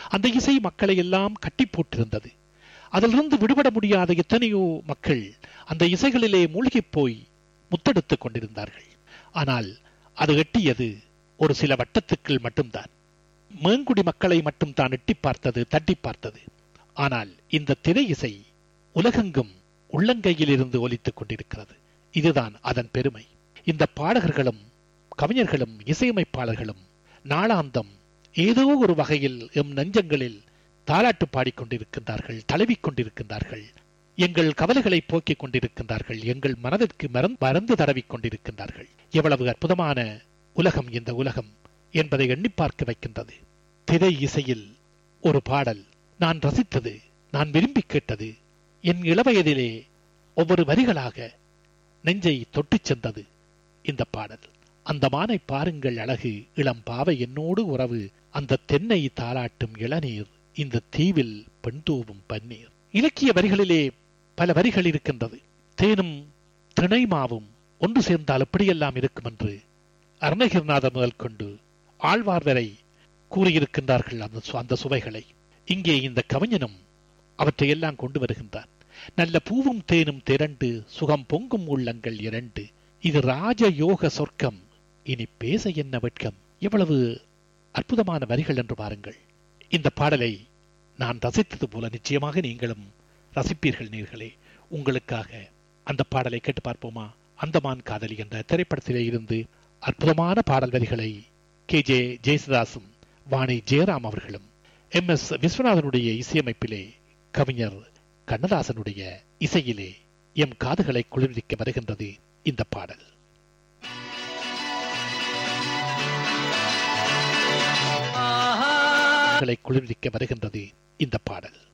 அந்த இசை மக்களை எல்லாம் கட்டி போட்டிருந்தது அதிலிருந்து விடுபட முடியாத எத்தனையோ மக்கள் அந்த இசைகளிலே மூழ்கிப் போய் முத்தெடுத்துக் கொண்டிருந்தார்கள் ஆனால் அது எட்டியது ஒரு சில வட்டத்துக்குள் மட்டும்தான் மேங்குடி மக்களை மட்டும் தான் எட்டி பார்த்தது தட்டி பார்த்தது ஆனால் இந்த திரை இசை உலகெங்கும் உள்ளங்கையில் இருந்து ஒலித்துக் கொண்டிருக்கிறது இதுதான் அதன் பெருமை இந்த பாடகர்களும் கவிஞர்களும் இசையமைப்பாளர்களும் நாளாந்தம் ஏதோ ஒரு வகையில் எம் நெஞ்சங்களில் தாலாட்டு பாடிக்கொண்டிருக்கின்றார்கள் தழுவிக் கொண்டிருக்கின்றார்கள் எங்கள் கவலைகளை போக்கிக் கொண்டிருக்கின்றார்கள் எங்கள் மனதிற்கு மறந்து மறந்து தடவிக் கொண்டிருக்கின்றார்கள் எவ்வளவு அற்புதமான உலகம் இந்த உலகம் என்பதை எண்ணி பார்க்க வைக்கின்றது திரை இசையில் ஒரு பாடல் நான் ரசித்தது நான் விரும்பி கேட்டது என் இளவயதிலே ஒவ்வொரு வரிகளாக நெஞ்சை தொட்டுச் சென்றது இந்த பாடல் அந்த மானை பாருங்கள் அழகு இளம் பாவை என்னோடு உறவு அந்த தென்னை தாளாட்டும் இளநீர் இந்த தீவில் பெண் தூவும் பன்னீர் இலக்கிய வரிகளிலே பல வரிகள் இருக்கின்றது தேனும் திணைமாவும் ஒன்று சேர்ந்தால் எப்படியெல்லாம் இருக்கும் என்று அருணகிரிநாதர் முதல் கொண்டு ஆழ்வார் வரை கூறியிருக்கின்றார்கள் அந்த சு- அந்த சுவைகளை இங்கே இந்த கவிஞனும் அவற்றையெல்லாம் கொண்டு வருகின்றான் நல்ல பூவும் தேனும் திரண்டு சுகம் பொங்கும் உள்ளங்கள் இரண்டு இது ராஜ யோக சொர்க்கம் இனி பேச என்ன வெட்கம் எவ்வளவு அற்புதமான வரிகள் என்று பாருங்கள் இந்த பாடலை நான் ரசித்தது போல நிச்சயமாக நீங்களும் ரசிப்பீர்கள் நீர்களே உங்களுக்காக அந்த பாடலை கேட்டு பார்ப்போமா அந்தமான் காதலி என்ற திரைப்படத்திலே இருந்து அற்புதமான பாடல் வரிகளை கே ஜே ஜெயசுதாசும் வாணி ஜெயராம் அவர்களும் எம் எஸ் விஸ்வநாதனுடைய இசையமைப்பிலே கவிஞர் கண்ணதாசனுடைய இசையிலே எம் காதுகளை குளிர்விக்க வருகின்றது இந்த பாடல் காதுகளை குளிர்விக்க வருகின்றது இந்த பாடல்